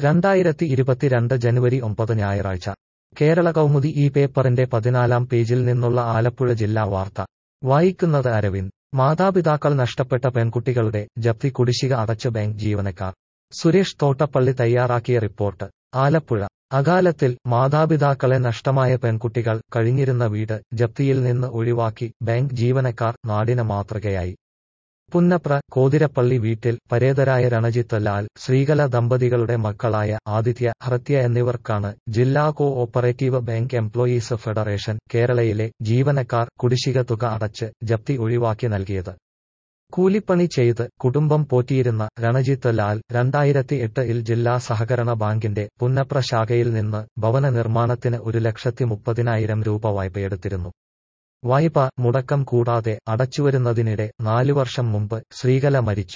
രണ്ടായിരത്തി ഇരുപത്തിരണ്ട് ജനുവരി ഒമ്പത് ഞായറാഴ്ച കേരള കൗമുദി ഈ പേപ്പറിന്റെ പതിനാലാം പേജിൽ നിന്നുള്ള ആലപ്പുഴ ജില്ലാ വാർത്ത വായിക്കുന്നത് അരവിന്ദ് മാതാപിതാക്കൾ നഷ്ടപ്പെട്ട പെൺകുട്ടികളുടെ ജപ്തി കുടിശ്ശിക അടച്ച് ബാങ്ക് ജീവനക്കാർ സുരേഷ് തോട്ടപ്പള്ളി തയ്യാറാക്കിയ റിപ്പോർട്ട് ആലപ്പുഴ അകാലത്തിൽ മാതാപിതാക്കളെ നഷ്ടമായ പെൺകുട്ടികൾ കഴിഞ്ഞിരുന്ന വീട് ജപ്തിയിൽ നിന്ന് ഒഴിവാക്കി ബാങ്ക് ജീവനക്കാർ നാടിന് മാതൃകയായി പുന്നപ്ര കോതിരപ്പള്ളി വീട്ടിൽ പരേതരായ രണജിത്ത് ലാൽ ശ്രീകല ദമ്പതികളുടെ മക്കളായ ആദിത്യ ഹൃത്യ എന്നിവർക്കാണ് ജില്ലാ cooperative bank employees federation കേരളയിലെ ജീവനക്കാർ കുടിശ്ശിക തുക അടച്ച് ജപ്തി ഒഴിവാക്കി നൽകിയത് കൂലിപ്പണി ചെയ്ത് കുടുംബം പോറ്റിയിരുന്ന രണജിത്ത് ലാൽ രണ്ടായിരത്തി എട്ടിൽ ജില്ലാ സഹകരണ ബാങ്കിന്റെ പുന്നപ്ര ശാഖയിൽ നിന്ന് ഭവന നിർമ്മാണത്തിന് ഒരു ലക്ഷത്തി മുപ്പതിനായിരം രൂപ വായ്പയെടുത്തിരുന്നു വായ്പ മുടക്കം കൂടാതെ അടച്ചുവരുന്നതിനിടെ നാലു വർഷം മുമ്പ് ശ്രീകല മരിച്ചു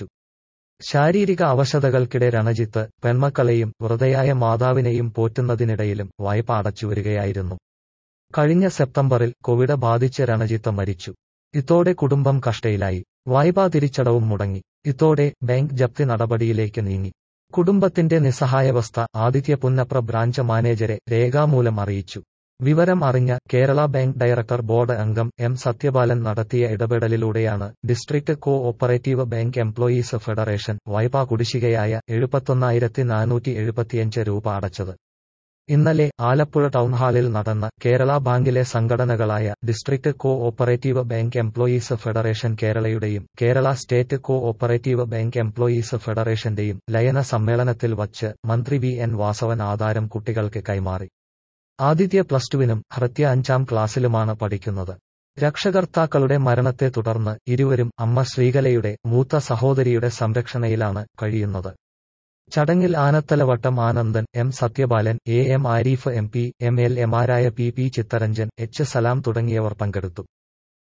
ശാരീരിക അവശതകൾക്കിടെ രണജിത്ത് പെൺമക്കളെയും വൃതയായ മാതാവിനെയും പോറ്റുന്നതിനിടയിലും വായ്പ അടച്ചുവരികയായിരുന്നു കഴിഞ്ഞ സെപ്റ്റംബറിൽ കോവിഡ് ബാധിച്ച് രണജിത്ത് മരിച്ചു ഇതോടെ കുടുംബം കഷ്ടയിലായി വായ്പാ തിരിച്ചടവും മുടങ്ങി ഇതോടെ ബാങ്ക് ജപ്തി നടപടിയിലേക്ക് നീങ്ങി കുടുംബത്തിന്റെ നിസ്സഹായാവസ്ഥ ആദിത്യ പുന്നപ്ര ബ്രാഞ്ച് മാനേജരെ രേഖാമൂലം അറിയിച്ചു വിവരം അറിഞ്ഞ കേരള ബാങ്ക് ഡയറക്ടർ ബോർഡ് അംഗം എം സത്യപാലൻ നടത്തിയ ഇടപെടലിലൂടെയാണ് district cooperative bank employees federation വായ്പാ കുടിശ്ശികയായ എഴുപത്തൊന്നായിരത്തി നാനൂറ്റി എഴുപത്തിയഞ്ച് രൂപ അടച്ചത് ഇന്നലെ ആലപ്പുഴ ടൗൺഹാളിൽ നടന്ന കേരള ബാങ്കിലെ സംഘടനകളായ district cooperative bank employees federation കേരളയുടെയും Kerala state cooperative bank employees ഫെഡറേഷന്റെയും ലയന സമ്മേളനത്തിൽ വച്ച് മന്ത്രി വി എൻ വാസവൻ ആധാരം കുട്ടികൾക്ക് കൈമാറി ആദിത്യ പ്ലസ് ടുവിനും ഹൃത്യ അഞ്ചാം ക്ലാസ്സിലുമാണ് പഠിക്കുന്നത് രക്ഷകർത്താക്കളുടെ മരണത്തെ തുടർന്ന് ഇരുവരും അമ്മ ശ്രീകലയുടെ മൂത്ത സഹോദരിയുടെ സംരക്ഷണയിലാണ് കഴിയുന്നത് ചടങ്ങിൽ Anathalavattam Anandan M Sathyapalan A M Arif M P M L എമാരായ P P Chitharanjan H Salam തുടങ്ങിയവർ പങ്കെടുത്തു